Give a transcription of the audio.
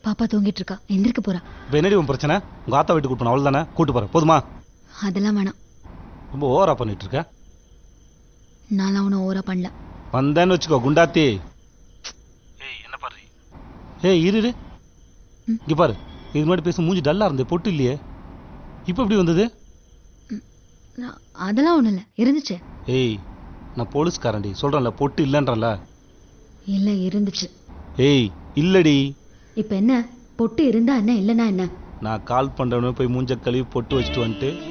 பாப்பா தூங்கிட்டு இருக்கா எந்திரிக்க போறா இப்போ என்னடி உன் பிரச்சனை உங்கள் ஆத்தா வீட்டுக்கு கூட்டு போன அவள் தானே கூட்டு போகிறேன் போதுமா அதெல்லாம் வேணாம் ரொம்ப ஓவரா பண்ணிட்டு இருக்க நான்லாம் ஒன்றும் ஓவரா பண்ணல வந்தேன்னு வச்சுக்கோ குண்டாத்தி ஏய் என்ன பாரு ஏய் இரு இரு ம். இங்க பாரு இது முன்னாடி பேச மூஞ்சி டல்லா இருந்தே பொட்டு இல்லையே இப்போ எப்படி வந்தது நான் அதெல்லாம் ஒன்றும் இல்லை இருந்துச்சு ஏய் நான் போலீஸ்காரன்டி சொல்றேன்ல பொட்டு இல்லைன்றல இல்லை இருந்துச்சு ஏய் இல்லடி இப்போ என்ன பொட்டு இருந்தா என்ன இல்லைன்னா என்ன நான் கால் பண்றவனே போய் மூஞ்ச கழுவி பொட்டு வச்சுட்டு வந்துட்டு